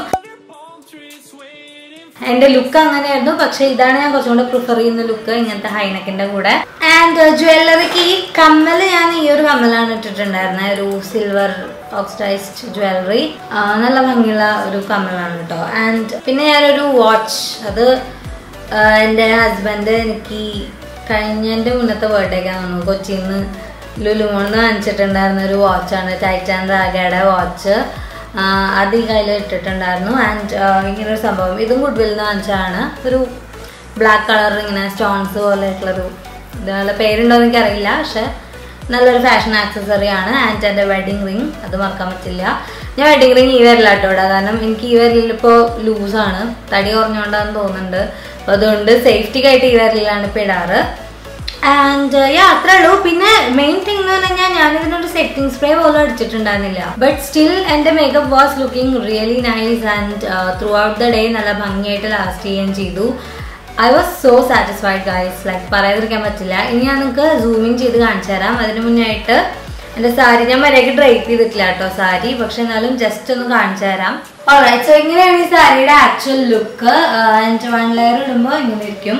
എന്റെ ലുക്ക് അങ്ങനെയായിരുന്നു പക്ഷെ ഇതാണ് ഞാൻ കുറച്ചും കൂടെ പ്രിഫർ ചെയ്യുന്ന ലുക്ക് ഇങ്ങനത്തെ ഹൈനക്കിന്റെ കൂടെ ആൻഡ് ജ്വല്ലറിക്ക് ഈ കമ്മൽ ഞാൻ ഈ ഒരു കമ്മലാണ് ഇട്ടിട്ടുണ്ടായിരുന്നത് ഒരു സിൽവർ ഓക്സിഡൈസ്ഡ് ജ്വല്ലറി നല്ല ഭംഗിയുള്ള ഒരു കമ്മലാണ് കേട്ടോ ആൻഡ് പിന്നെ ഞാനൊരു വാച്ച് അത് എൻ്റെ ഹസ്ബൻഡ് എനിക്ക് കഴിഞ്ഞതിൻ്റെ മുന്നത്തെ ബർത്ത്ഡേക്കാണ് തോന്നുന്നു കൊച്ചിയിൽ നിന്ന് ലുലുമോന്ന് വാങ്ങിച്ചിട്ടുണ്ടായിരുന്ന ഒരു വാച്ചാണ് ടൈറ്റാൻ റാഗയുടെ വാച്ച് അത് ഈ കയ്യിൽ ഇട്ടിട്ടുണ്ടായിരുന്നു ആൻഡ് ഇങ്ങനെ ഒരു സംഭവം ഇതും ഗുഡ്വിൽ നിന്ന് വാങ്ങിച്ചതാണ് ഒരു ബ്ലാക്ക് കളർ ഇങ്ങനെ സ്റ്റോൺസ് പോലെയൊക്കെയുള്ളൊരു ഇതുപോലെ പേരുണ്ടോ എന്ന് എനിക്കറിയില്ല പക്ഷെ നല്ലൊരു ഫാഷൻ ആക്സസറി ആണ് ആൻഡ് എൻ്റെ വെഡിങ് റിങ് അത് മറക്കാൻ പറ്റില്ല ഞാൻ വെഡിങ് റിങ് ഈ വരില്ല കേട്ടോ ഇടാം കാരണം എനിക്ക് ഈ വരിൽ ഇപ്പോൾ ലൂസാണ് തടി കുറഞ്ഞുകൊണ്ടാന്ന് തോന്നുന്നുണ്ട് അപ്പോൾ അതുകൊണ്ട് സേഫ്റ്റിക്കായിട്ട് ഈ വരിലാണ് ഇപ്പോൾ ഇടാറ് ആൻഡ് യാ അത്രേ ഉള്ളൂ പിന്നെ മെയിൻ തിങ് എന്ന് പറഞ്ഞാൽ ഞാൻ ഇതിനൊരു സെറ്റിംഗ് സ്പ്രേ പോലും അടിച്ചിട്ടുണ്ടായിരുന്നില്ല ബട്ട് സ്റ്റിൽ എൻ്റെ makeup was looking really nice and throughout the day നല്ല ഭംഗിയായിട്ട് ലാസ്റ്റ് ചെയ്യുകയും ചെയ്തു I was so satisfied guys like പറയാതിരിക്കാൻ പറ്റില്ല ഇനി ഞാൻ നിങ്ങൾക്ക് സൂമിങ് ചെയ്ത് കാണിച്ചു തരാം അതിന് മുന്നേ ആയിട്ട് എൻ്റെ സാരി ഞാൻ മര്യാദയ്ക്ക് ഡ്രൈപ്പ് ചെയ്തിട്ടില്ല കേട്ടോ സാരി പക്ഷെ എന്നാലും ജസ്റ്റ് ഒന്ന് കാണിച്ചു തരാം സോ ഇങ്ങനെയാണ് ഈ സാരിയുടെ actual look and one layer ഇടുമ്പോൾ ഇങ്ങനെ ഇരിക്കും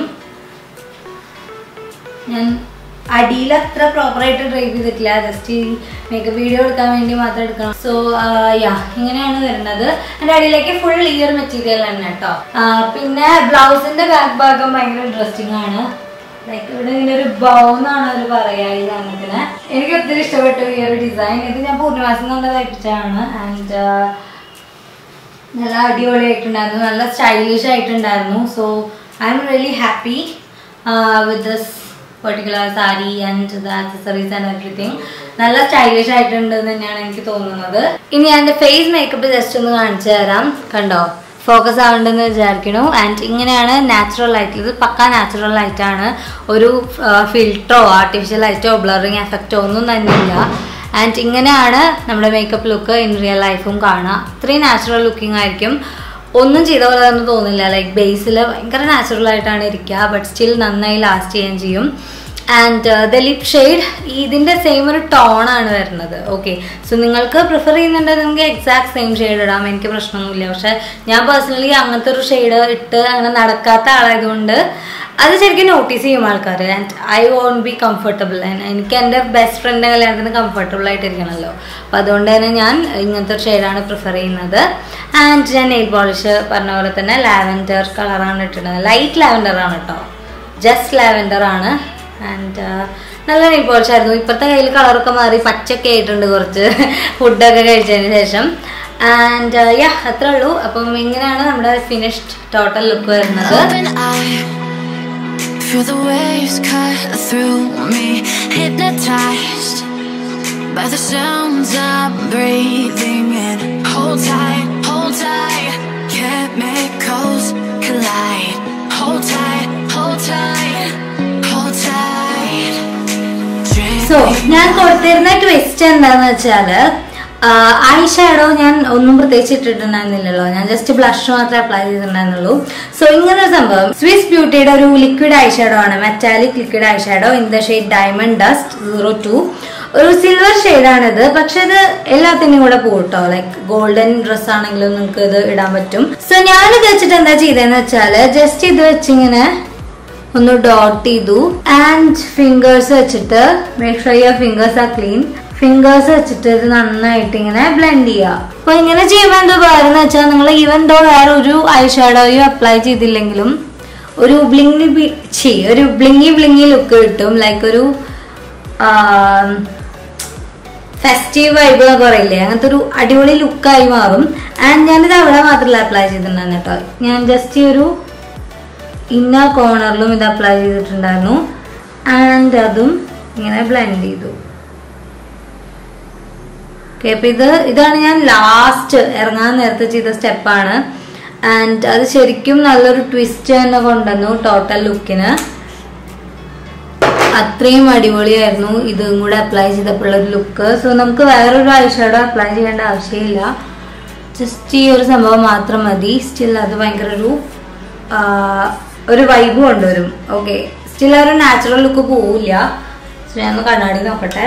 ഞാൻ അടിയിൽ അത്ര പ്രോപ്പറായിട്ട് ഡ്രൈവ് ചെയ്തിട്ടില്ല ജസ്റ്റ് ഈ മേക്കപ്പ് വീഡിയോ എടുക്കാൻ വേണ്ടി മാത്രം എടുക്കണം സോ യാ ഇങ്ങനെയാണ് വരുന്നത് എൻ്റെ അടിയിലേക്ക് ഫുൾ ഈ ഒരു മെറ്റീരിയൽ തന്നെ കേട്ടോ പിന്നെ ബ്ലൗസിന്റെ ബാക്ക് ഭാഗം ഭയങ്കര ഇൻട്രസ്റ്റിംഗ് ആണ് ലൈക്ക് ഇവിടെ ഇങ്ങനെ ഒരു ബൗന്നാണ് അവർ പറയാ ഈ സാധനത്തിന് എനിക്ക് ഒത്തിരി ഇഷ്ടപ്പെട്ടു ഈ ഒരു ഡിസൈൻ ഇത് ഞാൻ പൂർണ്ണവാസം കൊണ്ട് തയ്പ്പിച്ചതാണ് ആൻഡ് നല്ല അടിപൊളിയായിട്ടുണ്ടായിരുന്നു നല്ല സ്റ്റൈലിഷ് ആയിട്ടുണ്ടായിരുന്നു so I'm really happy with this particular sari and the accessories and everything നല്ല സ്റ്റൈലിഷ് ആയിട്ടുണ്ട് എന്ന് തന്നെയാണ് എനിക്ക് തോന്നുന്നത് ഇനി എൻ്റെ ഫേസ് മേക്കപ്പ് ജസ്റ്റ് ഒന്ന് കാണിച്ചു തരാം കണ്ടോ ഫോക്കസ് ആവുന്നുണ്ടെന്ന് വിചാരിക്കണു ആൻഡ് ഇങ്ങനെയാണ് നാച്ചുറൽ ആയിട്ട് ഇത് പക്ക നാച്ചുറൽ ആയിട്ടാണ് ഒരു ഫിൽറ്ററോ ആർട്ടിഫിഷ്യൽ ലൈറ്റോ ബ്ലറിങ് എഫക്റ്റോ ഒന്നും തന്നെ ഇല്ല ആൻഡ് ഇങ്ങനെയാണ് നമ്മുടെ മേക്കപ്പ് ലുക്ക് ഇൻ റിയൽ ലൈഫും കാണുക അത്രയും നാച്ചുറൽ ലുക്കിംഗ് ആയിരിക്കും ഒന്നും ചെയ്ത പോലെ തന്നെ തോന്നില്ല ലൈക്ക് ബേസിൽ ഭയങ്കര നാച്ചുറൽ ആയിട്ടാണ് ഇരിക്കുക ബട്ട് സ്റ്റിൽ നന്നായി ലാസ്റ്റ് ചെയ്യുകയും ചെയ്യും ആൻഡ് ദ ലിപ് ഷെയ്ഡ് ഇതിന്റെ സെയിം ഒരു ടോൺ ആണ് വരുന്നത് ഓക്കെ സോ നിങ്ങൾക്ക് പ്രിഫർ ചെയ്യുന്നുണ്ടെങ്കിൽ എക്സാക്ട് സെയിം ഷെയ്ഡ് ഇടാം എനിക്ക് പ്രശ്നമൊന്നുമില്ല പക്ഷെ ഞാൻ പേഴ്സണലി അങ്ങനത്തെ ഒരു ഷെയ്ഡ് ഇട്ട് അങ്ങനെ നടക്കാത്ത ആളായതുകൊണ്ട് അത് ശരിക്കും നോട്ടീസ് ചെയ്യും ആൾക്കാർ and I won't be comfortable എനിക്ക് എൻ്റെ ബെസ്റ്റ് ഫ്രണ്ടിൻ്റെ കല്യാണത്തിന് കംഫർട്ടബിൾ ആയിട്ടിരിക്കണമല്ലോ അപ്പോൾ അതുകൊണ്ട് തന്നെ ഞാൻ ഇങ്ങനത്തെ ഒരു ഷെയ്ഡാണ് പ്രിഫർ ചെയ്യുന്നത് ആൻഡ് ഞാൻ നെയിൽ പോളിഷ് പറഞ്ഞ പോലെ തന്നെ ലാവൻഡർ കളറാണ് ഇട്ടിട്ടുള്ളത് ലൈറ്റ് ലാവൻഡർ ആണ് കേട്ടോ ജസ്റ്റ് ലാവൻഡർ ആണ് ആൻഡ് നല്ല നെയിൽ പോളിഷ് ആയിരുന്നു ഇപ്പോഴത്തെ കയ്യിൽ കളറൊക്കെ മാറി പച്ചയൊക്കെ ആയിട്ടുണ്ട് കുറച്ച് ഫുഡൊക്കെ കഴിച്ചതിന് ശേഷം ആൻഡ് യാ അത്രേ ഉള്ളൂ അപ്പം ഇങ്ങനെയാണ് നമ്മുടെ ഫിനിഷ്ഡ് ടോട്ടൽ ലുക്ക് വരുന്നത് Open eye, feel the waves cut through me, hypnotized by the sounds I'm breathing in. Hold tight, hold tight, chemicals collide. Hold tight, hold tight, hold tight. So ഞാൻ കൊടുത്തിരുന്ന twist എന്താന്ന് വെച്ചാല് I shadow ഞാൻ ഒന്നും പ്രത്യേകിച്ച് ഇട്ടിട്ടുണ്ടായിരുന്നില്ലല്ലോ ഞാൻ just blush മാത്രമേ അപ്ലൈ ചെയ്തിട്ടുണ്ടായിരുന്നുള്ളൂ സോ ഇങ്ങനെ ഒരു സംഭവം സ്വിസ് ബ്യൂട്ടിയുടെ ഒരു ലിക്വിഡ് ഐ ഷാഡോ ആണ് metallic liquid eye shadow in the shade diamond dust zero two ഒരു സിൽവർ ഷെയ്ഡാണിത് പക്ഷെ ഇത് എല്ലാത്തിനും കൂടെ പോട്ടോ ലൈക്ക് ഗോൾഡൻ ഡ്രസ് ആണെങ്കിലും നിങ്ങൾക്ക് ഇത് ഇടാൻ പറ്റും സോ ഞാനിത് വെച്ചിട്ട് എന്താ ചെയ്തതെന്ന് വെച്ചാല് ജസ്റ്റ് ഇത് വെച്ചിങ്ങനെ ഒന്ന് ഡോട്ട് ചെയ്തു ആൻഡ് ഫിംഗേഴ്സ് വെച്ചിട്ട് make sure your fingers are clean fingers വെച്ചിട്ട് ഇത് നന്നായിട്ട് ഇങ്ങനെ ബ്ലെൻഡ് ചെയ്യുക അപ്പൊ ഇങ്ങനെ ചെയ്യുമ്പോൾ എന്താ ഉപകാരം എന്ന് വെച്ചാൽ നിങ്ങൾ ഈവൻ ദോ വേറെ ഒരു ഐ ഷാഡോയും അപ്ലൈ ചെയ്തില്ലെങ്കിലും ഒരു ബ്ലിങ്ങി ചി ഒരു ബ്ലിങ്ങി ബ്ലിങ്ങി ലുക്ക് കിട്ടും ലൈക്ക് ഒരു ഫെസ്റ്റീവ് വൈബ് എന്നൊക്കെ പറയില്ലേ അങ്ങനത്തെ ഒരു അടിപൊളി ലുക്കായി മാറും ആൻഡ് ഞാനിത് അവിടെ മാത്രമല്ല അപ്ലൈ ചെയ്തിട്ടുണ്ടായിരുന്നു കേട്ടോ ഞാൻ ജസ്റ്റ് ഒരു ഇന്നർ കോർണറിലും ഇത് അപ്ലൈ ചെയ്തിട്ടുണ്ടായിരുന്നു ആൻഡ് അതും ഇങ്ങനെ ബ്ലെൻഡ് ചെയ്തു ഓക്കെ അപ്പൊ ഇത് ഇതാണ് ഞാൻ ലാസ്റ്റ് ഇറങ്ങാൻ നേരത്തെ ചെയ്ത സ്റ്റെപ്പാണ് ആൻഡ് അത് ശരിക്കും നല്ലൊരു ട്വിസ്റ്റ് തന്നെ കൊണ്ടുവന്നു ടോട്ടൽ ലുക്കിന് അത്രയും അടിപൊളിയായിരുന്നു ഇതും കൂടെ അപ്ലൈ ചെയ്തപ്പോഴുള്ള ഒരു ലുക്ക് സോ നമുക്ക് വേറൊരു ഐഷാഡോ അപ്ലൈ ചെയ്യേണ്ട ആവശ്യമില്ല ജസ്റ്റ് ഈ ഒരു സംഭവം മാത്രം മതി സ്റ്റിൽ അത് ഭയങ്കര ഒരു ആ, ഒരു വൈബ് കൊണ്ടുവരും ഓക്കെ സ്റ്റിൽ ആ ഒരു നാച്ചുറൽ ലുക്ക് പോവില്ല സോ ഞാൻ ഒന്ന് കണ്ണാടി നോക്കട്ടെ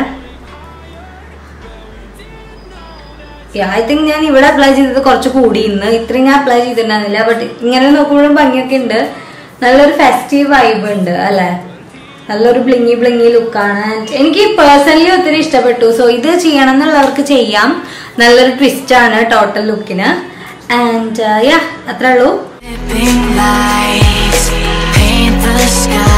ഐ തിങ്ക് ഞാൻ ഇവിടെ അപ്ലൈ ചെയ്തത് കുറച്ച് കൂടി ഇന്ന് ഇത്രയും ഞാൻ അപ്ലൈ ചെയ്തിട്ടുണ്ടായിരുന്നില്ല ബട്ട് ഇങ്ങനെ നോക്കുമ്പോഴും ഭംഗിയൊക്കെ ഉണ്ട് നല്ലൊരു ഫെസ്റ്റീവ് വൈബ് ഉണ്ട് അല്ലെ നല്ലൊരു ബ്ലിങ്ങി ബ്ലിങ്ങി ലുക്കാണ് എനിക്ക് പേഴ്സണലി ഒത്തിരി ഇഷ്ടപ്പെട്ടു സോ ഇത് ചെയ്യണം എന്നുള്ളവർക്ക് ചെയ്യാം നല്ലൊരു ട്വിസ്റ്റ് ആണ് ടോട്ടൽ ലുക്കിന് ആൻഡ് യാ അത്രേ ഉള്ളൂ Dipping lights paint the sky.